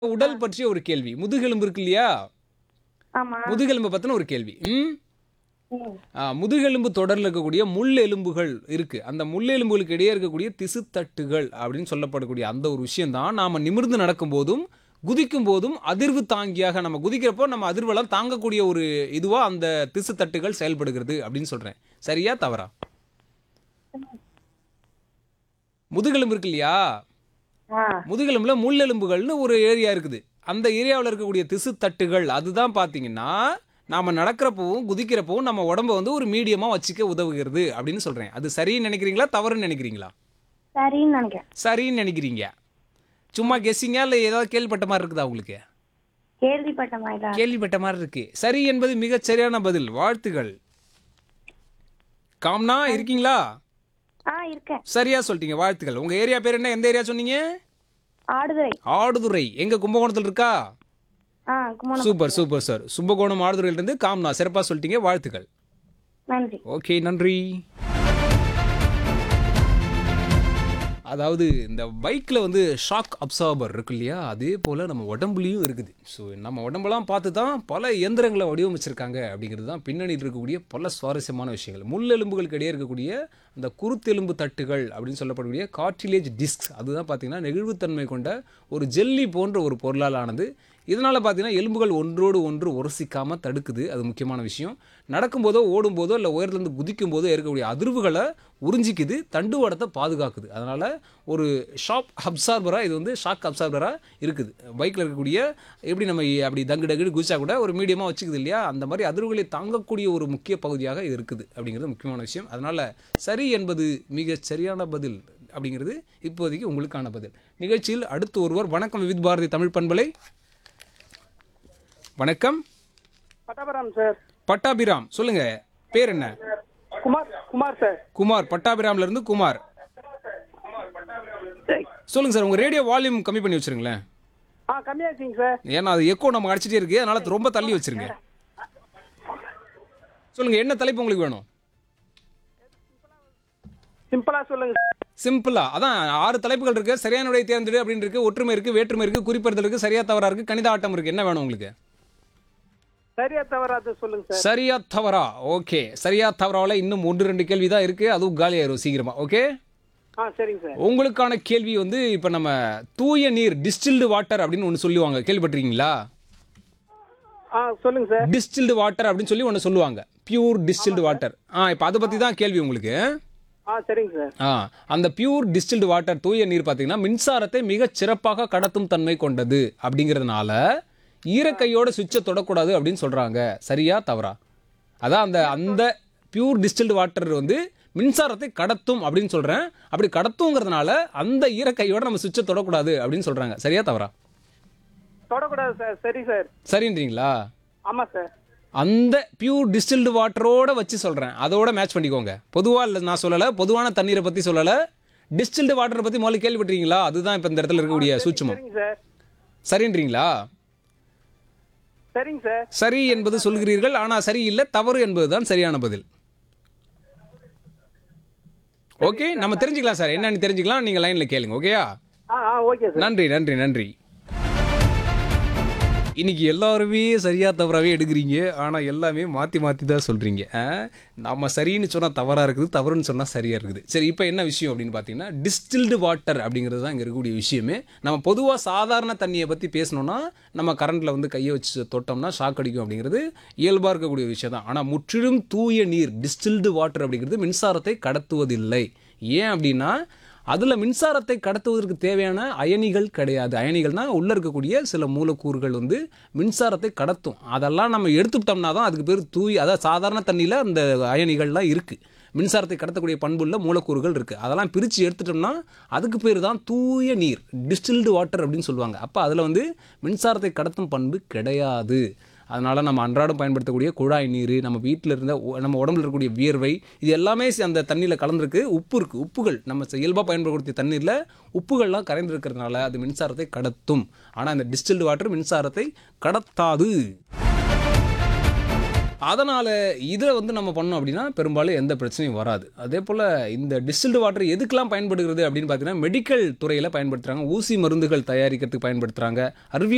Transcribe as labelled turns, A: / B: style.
A: உடல் பற்றிய ஒரு கேள்வி முதுகெலும்பு இருக்கு இல்லையா
B: ஆமா
A: முதுகெலும்பு பத்தின ஒரு கேள்வி ம்
B: ம்.
A: ஆ, முதுகெலும்பு தொடரில் இருக்கக்கூடிய முள் எலும்புகள் இருக்கு அந்த முள் எலும்புகளுக்கு இடையே இருக்கக்கூடிய திசுத்தட்டுகள் அப்படின்னு சொல்லப்படக்கூடிய அந்த ஒரு விஷயம் தான் நாம நிமிர்ந்து நடக்கும் போதும் குதிக்கும் போதும் அதிர்வு தாங்கியாக நம்ம குதிக்கிறப்போ நம்ம அதிர்வெல்லாம் தாங்கக்கூடிய ஒரு இதுவா அந்த திசுத்தட்டுகள் செயல்படுகிறது அப்படின்னு சொல்றேன் சரியா தவறா முதுகெலும்பு இருக்கு இல்லையா
B: ஆ
A: முதுகெலும்புல முள்ளெலும்புகள்னு ஒரு ஏரியா இருக்குது அந்த ஏரியாவில் இருக்கக்கூடிய திசுத்தட்டுகள் அதுதான் பார்த்தீங்கன்னா நாம நடக்கிறப்பவும் குதிக்கிறப்பவும் நம்ம உடம்ப வந்து ஒரு மீடியமா வச்சுக்க உதவுகிறது அப்படின்னு சொல்றேன் அது சரின்னு நினைக்கிறீங்களா தவறுன்னு நினைக்கிறீங்களா
B: சரின்னு நினைக்கிறேன்
A: சரின்னு நினைக்கிறீங்க சும்மா கெஸ்ஸிங்கா இல்லை ஏதாவது கேள்விப்பட்ட மாதிரி இருக்குதா உங்களுக்கு
B: கேள்விப்பட்ட மாதிரி தான்
A: கேள்விப்பட்ட மாதிரி இருக்கு சரி என்பது மிகச் சரியான பதில் வாழ்த்துகள் காம்னா இருக்கீங்களா
B: ஆ இருக்கேன்
A: சரியா சொல்லிட்டீங்க வாழ்த்துக்கள் உங்க ஏரியா பேர் என்ன எந்த ஏரியா சொன்னீங்க
B: ஆடுதுறை
A: ஆடுதுறை எங்க கும்பகோணத்தில் இருக்கா
B: ஆ Kumbakonam
A: super super sir Kumbakonam ஆடுதுறையிலிருந்து காம்னா சிறப்பாக சொல்லிட்டீங்க வாழ்த்துக்கள்
B: நன்றி
A: ஓகே நன்றி அதாவது இந்த பைக்கில் வந்து ஷாக் அப்சார்பர் இருக்கு இல்லையா அதே போல் நம்ம உடம்புலையும் இருக்குது ஸோ நம்ம உடம்பெல்லாம் பார்த்து தான் பல இயந்திரங்களை வடிவமைச்சிருக்காங்க அப்படிங்கிறது தான் பின்னணியில் இருக்கக்கூடிய பல சுவாரஸ்யமான விஷயங்கள் முள்ளெலும்புகளுக்கு இடையே இருக்கக்கூடிய அந்த குருத்தெலும்பு தட்டுகள் அப்படின்னு சொல்லப்படக்கூடிய கார்டிலேஜ் டிஸ்க் அதுதான் பார்த்தீங்கன்னா நெகிழ்வுத்தன்மை கொண்ட ஒரு ஜெல்லி போன்ற ஒரு பொருளால் ஆனது இதனால் பார்த்தீங்கன்னா எலும்புகள் ஒன்றோடு ஒன்று உரசிக்காமல் தடுக்குது அது முக்கியமான விஷயம் நடக்கும்போதோ ஓடும்போதோ இல்லை உயரத்துலேருந்து குதிக்கும் போதோ இருக்கக்கூடிய அதிர்வுகளை உறிஞ்சிக்குது தண்டுவடத்தை பாதுகாக்குது அதனால் ஒரு ஷாக் அப்சார்பராக இது வந்து ஷாக் அப்சார்பராக இருக்குது பைக்கில் இருக்கக்கூடிய எப்படி நம்ம அப்படி தங்கு டங்குன்னு குதிச்சா கூட ஒரு மீடியமாக வச்சுக்குது இல்லையா அந்த மாதிரி அதிர்வுகளை தாங்கக்கூடிய ஒரு முக்கிய பகுதியாக இது இருக்குது அப்படிங்கிறது முக்கியமான விஷயம் அதனால் சரி என்பது மிகச் சரியான பதில் அப்படிங்கிறது இப்போதைக்கு உங்களுக்கான பதில் நிகழ்ச்சியில் அடுத்து ஒருவர் வணக்கம் விவித் பாரதி தமிழ் பண்பலை வணக்கம்
C: பட்டாபுரம் சார்
A: பட்டாபிராம் சொல்லுங்க பேர் என்ன
C: குமார் குமார் சார்
A: குமார் பட்டாபிராம்ல இருந்து குமார் சொல்லுங்க சார் உங்க ரேடியோ வால்யூம் கம்மி பண்ணி வச்சிருங்களேன்
C: ஆ கம்மியாச்சுங்க சார்
A: ஏன்னா அது எக்கோ நம்ம அடிச்சிட்டே இருக்கு அதனால ரொம்ப தள்ளி வச்சிருங்க சொல்லுங்க என்ன தலைப்பு உங்களுக்கு வேணும்
C: சிம்பிளா சொல்லுங்க சார்.
A: சிம்பிளா அதான் ஆறு தலைப்புகள் இருக்கு சரியான விடை தேர்ந்தெடு அப்படின்னு இருக்கு ஒற்றுமை இருக்கு வேற்றுமை இருக்கு குறிப்பிடுதல் இருக்கு சரியா தவறா இருக்கு கணித ஆட்டம் இருக்கு என்ன வேணும் உங்களுக்கு
C: சரியா தவறாத சொல்லுங்க சார்
A: சரியா தவறா ஓகே சரியா தவறாவில் இன்னும் ஒன்று ரெண்டு கேள்வி தான் இருக்கு அதுவும் காலியாயிரும் சீக்கிரமா ஓகே
C: ஆ சரிங்க சார்
A: உங்களுக்கான கேள்வி வந்து இப்போ நம்ம தூய நீர் டிஸ்டில்டு வாட்டர் அப்படின்னு ஒன்று சொல்லுவாங்க கேள்விப்பட்டிருக்கீங்களா
C: ஆ சொல்லுங்க சார்
A: டிஸ்டில்டு வாட்டர் அப்படின்னு சொல்லி ஒன்று சொல்லுவாங்க பியூர் டிஸ்டில்டு வாட்டர் ஆ இப்போ அதை பற்றி தான் கேள்வி உங்களுக்கு
C: ஆ சரிங்க சார்
A: ஆ அந்த பியூர் டிஸ்டில்டு வாட்டர் தூய நீர் பார்த்தீங்கன்னா மின்சாரத்தை மிகச் சிறப்பாக கடத்தும் தன்மை கொண்டது அப்படிங்கிறதுனால ஈரக்கையோட சுவிட்சை தொடக்கூடாது அப்படின்னு சொல்கிறாங்க சரியா தவறா அதான் அந்த அந்த பியூர் டிஸ்டில்டு வாட்டர் வந்து மின்சாரத்தை கடத்தும் அப்படின்னு சொல்கிறேன் அப்படி கடத்துங்கிறதுனால அந்த ஈரக்கையோட நம்ம சுவிட்சை தொடக்கூடாது அப்படின்னு சொல்கிறாங்க சரியா தவறா
C: தொடக்கூடாது சார் சரி சார்
A: சரின்றீங்களா
C: ஆமா சார்
A: அந்த பியூர் டிஸ்டில்டு வாட்டரோட வச்சு சொல்கிறேன் அதோட மேட்ச் பண்ணிக்கோங்க பொதுவாக இல்லை நான் சொல்லலை பொதுவான தண்ணீரை பற்றி சொல்லலை டிஸ்டில்டு வாட்டரை பற்றி முதல்ல கேள்விப்பட்டீங்களா அதுதான் இப்போ இந்த இடத்துல இருக்கக்கூடிய சூட்சுமம்
C: சரிங்க சார்
A: சரின்றீங்களா
C: சரிங்க சார்
A: சரி என்பது சொல்கிறீர்கள் ஆனால் சரியில்லை தவறு என்பதுதான் சரியான பதில் ஓகே நம்ம தெரிஞ்சுக்கலாம் சார் என்னன்னு தெரிஞ்சுக்கலாம் நீங்கள் லைனில் கேளுங்க ஓகேயா
C: ஆ ஆ ஓகே சார்
A: நன்றி நன்றி நன்றி இன்னைக்கு எல்லாருமே சரியா தவறாவே எடுக்கிறீங்க ஆனால் எல்லாமே மாற்றி மாற்றி தான் சொல்கிறீங்க நம்ம சரின்னு சொன்னால் தவறாக இருக்குது தவறுன்னு சொன்னால் சரியாக இருக்குது சரி இப்போ என்ன விஷயம் அப்படின்னு பார்த்தீங்கன்னா டிஸ்டில்டு வாட்டர் அப்படிங்கிறது தான் இங்கே இருக்கக்கூடிய விஷயமே நம்ம பொதுவாக சாதாரண தண்ணியை பற்றி பேசணும்னா நம்ம கரண்டில் வந்து கையை வச்சு தொட்டோம்னா ஷாக் அடிக்கும் அப்படிங்கிறது இயல்பாக இருக்கக்கூடிய விஷயம் தான் ஆனால் முற்றிலும் தூய நீர் டிஸ்டில்டு வாட்டர் அப்படிங்கிறது மின்சாரத்தை கடத்துவதில்லை ஏன் அப்படின்னா அதில் மின்சாரத்தை கடத்துவதற்கு தேவையான அயனிகள் கிடையாது அயனிகள்னா உள்ளே இருக்கக்கூடிய சில மூலக்கூறுகள் வந்து மின்சாரத்தை கடத்தும் அதெல்லாம் நம்ம எடுத்துக்கிட்டோம்னா தான் அதுக்கு பேர் தூய் அதாவது சாதாரண தண்ணியில் அந்த அயனிகள்லாம் இருக்குது மின்சாரத்தை கடத்தக்கூடிய பண்புள்ள மூலக்கூறுகள் இருக்குது அதெல்லாம் பிரித்து எடுத்துட்டோம்னா அதுக்கு பேர் தான் தூய நீர் டிஸ்டில்டு வாட்டர் அப்படின்னு சொல்லுவாங்க அப்போ அதில் வந்து மின்சாரத்தை கடத்தும் பண்பு கிடையாது அதனால் நம்ம அன்றாடம் பயன்படுத்தக்கூடிய குழாய் நீர் நம்ம வீட்டில் இருந்த ஒ- நம்ம உடம்புல இருக்கக்கூடிய வியர்வை இது எல்லாமே சி- அந்த தண்ணியில் கலந்துருக்கு உப்பு இருக்குது உப்புகள் நம்ம செ- இயல்பாக பயன்படுத்திய தண்ணீரில் உப்புகள்லாம் கரைந்திருக்கிறதுனால அது மின்சாரத்தை கடத்தும் ஆனால் இந்த டிஸ்டில்டு வாட்டர் மின்சாரத்தை கடத்தாது அதனால் இதை வந்து நம்ம பண்ணோம் அப்படின்னா பெரும்பாலும் எந்த பிரச்சனையும் வராது அதே போல் இந்த டிஸ்டில்டு வாட்டர் எதுக்கெல்லாம் பயன்படுகிறது அப்படின்னு பார்த்தீங்கன்னா மெடிக்கல் துறையில் பயன்படுத்துகிறாங்க ஊசி மருந்துகள் தயாரிக்கிறதுக்கு பயன்படுத்துகிறாங்க அறிவியல்